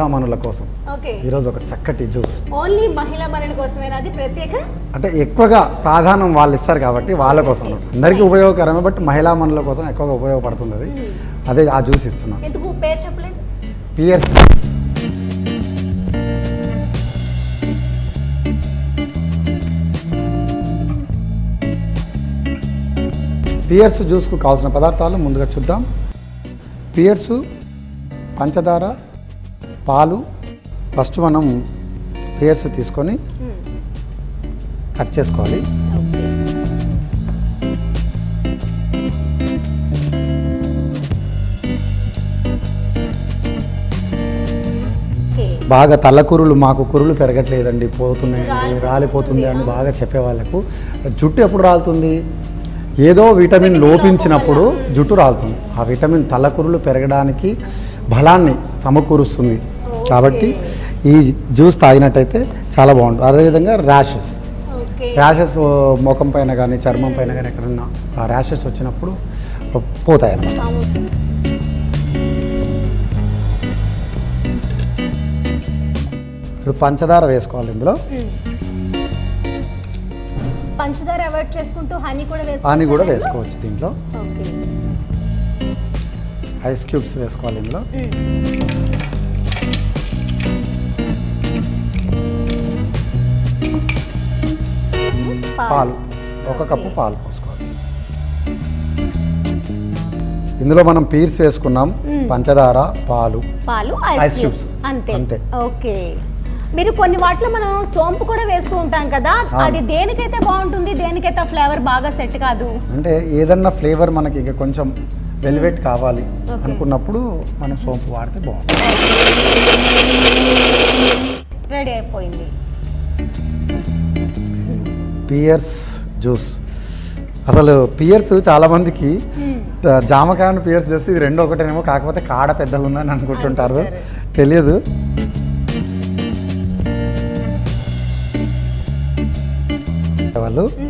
మనుల కోసం ఓకే ఈరోజు ఒక చక్కటి జ్యూస్ ఓన్లీ మహిళా మనుల కోసమేనా అది ప్రత్యేక అంటే ఎక్కువగా ప్రాధాన్యం వాళ్ళు ఇస్తారు కాబట్టి వాళ్ళ కోసం అన్నమాట. అందరికీ ఉపయోగకరమే బట్ మహిళా మనుల కోసం ఎక్కువగా ఉపయోగపడుతుంది అది అదే ఆ జ్యూస్ ఇస్తున్నాం ఎందుకు పేరు చెప్పలేదు పియర్స్ పియర్స్ జ్యూస్కు కావాల్సిన పదార్థాలు ముందుగా చూద్దాం పియర్సు పంచదార పాలు ఫస్ట్ మనం పియర్స్ తీసుకొని కట్ చేసుకోవాలి ఓకే ఓకే బాగా తల్ల కురులు మాకు కురులు పెరగట్లేదండి పోతున్నాయండి రాలిపోతుంది. రాలిపోతుంది అని బాగా చెప్పే వాళ్ళకు జుట్టు ఎప్పుడు రాలుతుంది ఏదో విటమిన్ లోపించినప్పుడు జుట్టు రాలుతుంది ఆ విటమిన్ తల్ల కురులు పెరగడానికి బలాన్ని సమకూరుస్తుంది కాబట్టి ఈ జ్యూస్ తాగినట్టయితే చాలా బాగుంటుంది అదేవిధంగా ర్యాషెస్ ఓకే ర్యాషెస్ ముఖం పైన కానీ చర్మం పైన కానీ ఎక్కడన్నా ఆ ర్యాషెస్ వచ్చినప్పుడు పోతాయి అన్నమాట అవును. ఇప్పుడు పంచదార వేసుకోవాలి ఇందులో మ్మ్. పంచదార అవాయిడ్ చేసుకుంటూ హనీ కూడా హనీ వేసుకోవచ్చా కూడా ఇందులో? వేసుకోవచ్చు దీంట్లో ఓకే ఐస్ క్యూబ్స్ వేసుకోవాలి ఇందులో మ్మ్. పాలు ఒక కప్పు పాలు పోసుకోవాలి ఇందులో మనం పీర్స్ వేసుకున్నాం పంచదార పాలు పాలు Ice ఐస్ cubes. క్యూబ్స్ అంతే అంతే. ఓకే మీరు కొన్ని వాటిలో మనం సోంపు కూడా వేస్తూ ఉంటాం కదా అవును. అది దేనికైతే బాగుంటుంది దేనికైతే ఫ్లేవర్ బాగా సెట్ కాదు అంటే ఏదన్నా ఫ్లేవర్ మనకి ఇంకా కొంచెం వెల్వెట్ కావాలి అనుకున్నప్పుడు మనం సోంపు వాడితే బాగుంటుంది రెడీ అయిపోయింది పియర్స్ జ్యూస్ అసలు పియర్స్ చాలా మందికి ఆ, జామకాయను పియర్స్ చేస్తే ఇది రెండో ఒకటేనేమో కాకపోతే కాడ పెద్దగా ఉందని అనుకుంటుంటారు అనుకుంటారు. తెలియదు వాళ్ళు